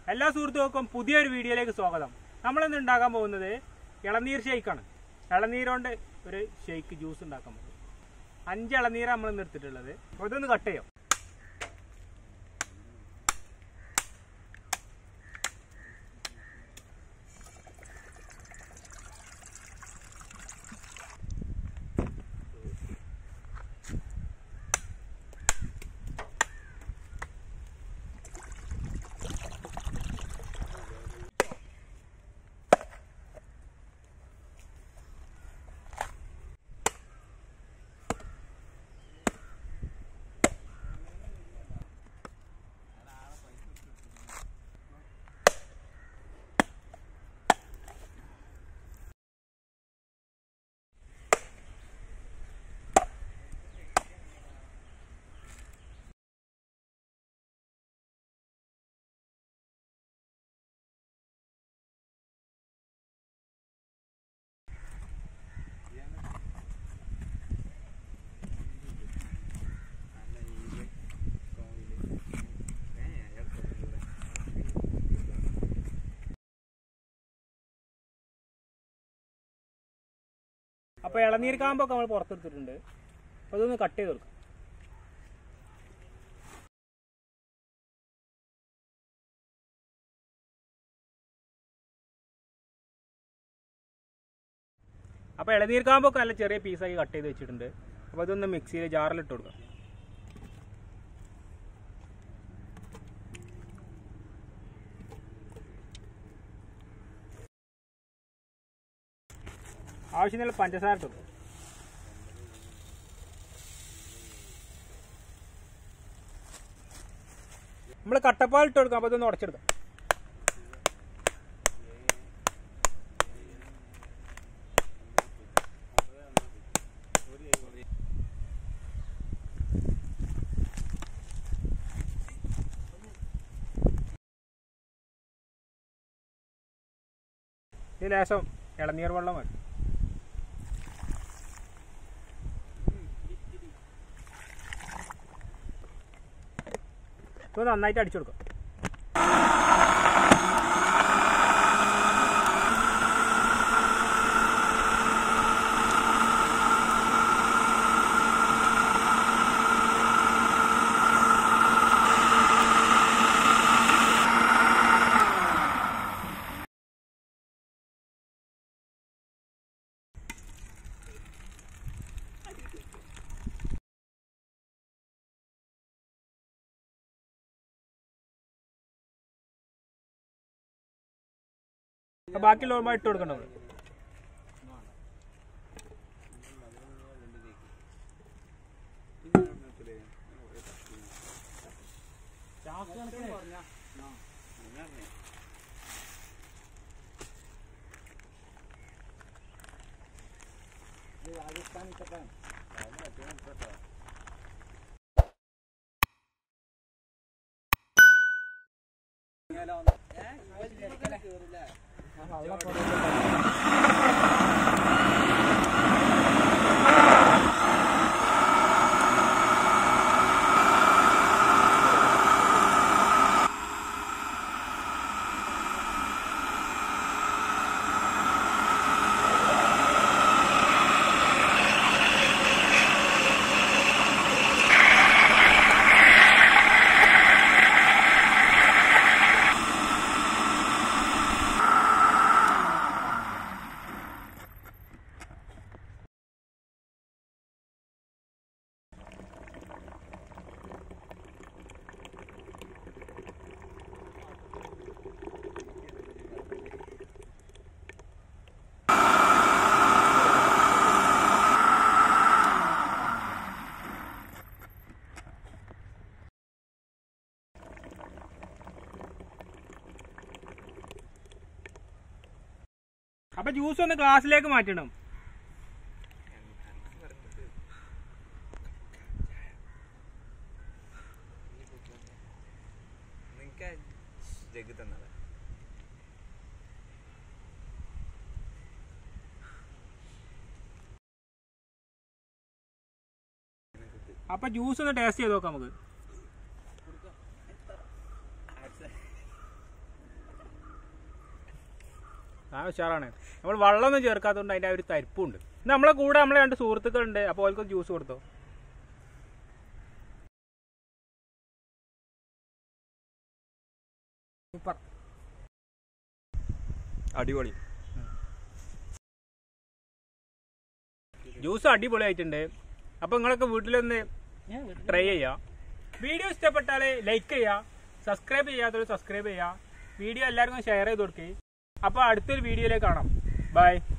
എല്ലാ സുഹൃത്തുക്കൾക്കും പുതിയൊരു വീഡിയോയിലേക്ക് സ്വാഗതം നമ്മളിന്ന് ഉണ്ടാക്കാൻ പോകുന്നത് ഇളനീർ ഷെയ്ക്കാണ് ഇളനീർ കൊണ്ട് ഒരു ഷെയ്ക്ക് ജ്യൂസ് ഉണ്ടാക്കാൻ പോകുന്നത് അഞ്ച് ഇളനീർ നമ്മൾ ഇന്ന് എടുത്തിട്ടുള്ളത് അപ്പോൾ ഇതൊന്ന് കട്ട് ചെയ്യാം അപ്പോൾ ഇളനീർ കാമ്പൊക്കെ നമ്മൾ പുറത്തെടുത്തിട്ടുണ്ട് അപ്പോൾ അതൊന്ന് കട്ട് ചെയ്ത് കൊടുക്കാം അപ്പോൾ ഇളനീർ കാമ്പൊക്കെ നല്ല ചെറിയ പീസാക്കി കട്ട് ചെയ്ത് വെച്ചിട്ടുണ്ട് അപ്പോൾ അതൊന്ന് മിക്സിയിൽ ജാറിലിട്ട് കൊടുക്കാം ആവശ്യത്തിനുള്ള പഞ്ചസാര ഇട്ട് കൊടുക്കാം നമ്മൾ കട്ടപ്പാൽ ഇട്ട് കൊടുക്കാം അപ്പോൾ ഇതൊന്ന് ഉടച്ചെടുക്കാം ഇത് ലേശം ഇളനീർ വെള്ളം മതി ഇത് നന്നായിട്ട് അടിച്ചു കൊടുക്കാം ബാക്കിയുള്ള ഓർമ്മ ഇട്ട് കൊടുക്കണം നമ്മള്. അപ്പൊ ജ്യൂസ് ഒന്ന് ഗ്ലാസ്സിലേക്ക് മാറ്റണം നിനക്ക് ജഗ് തന്നതാ അപ്പൊ ജ്യൂസ് ഒന്ന് ടേസ്റ്റ് ചെയ്ത് നോക്കാം നമുക്ക് ആ ഉഷാറാണ് നമ്മൾ വെള്ളമൊന്നും ചേർക്കാത്തതുകൊണ്ട് അതിൻ്റെ ആ ഒരു തരിപ്പുണ്ട് ഇന്ന് നമ്മളെ കൂടെ നമ്മളെ രണ്ട് സുഹൃത്തുക്കളുണ്ട് അപ്പോൾ അവർക്ക് ജ്യൂസ് കൊടുത്തോ സൂപ്പർ അടിപൊളി ജ്യൂസ് അടിപൊളിയായിട്ടുണ്ട് അപ്പോൾ നിങ്ങളൊക്കെ വീട്ടിലൊന്ന് ട്രൈ ചെയ്യുക വീഡിയോ ഇഷ്ടപ്പെട്ടാൽ ലൈക്ക് ചെയ്യുക സബ്സ്ക്രൈബ് ചെയ്യാത്തവർ സബ്സ്ക്രൈബ് ചെയ്യുക വീഡിയോ എല്ലാവർക്കും ഷെയർ ചെയ്ത് കൊടുക്കുക അപ്പോൾ അടുത്തൊരു വീഡിയോയിലേക്ക് കാണാം ബൈ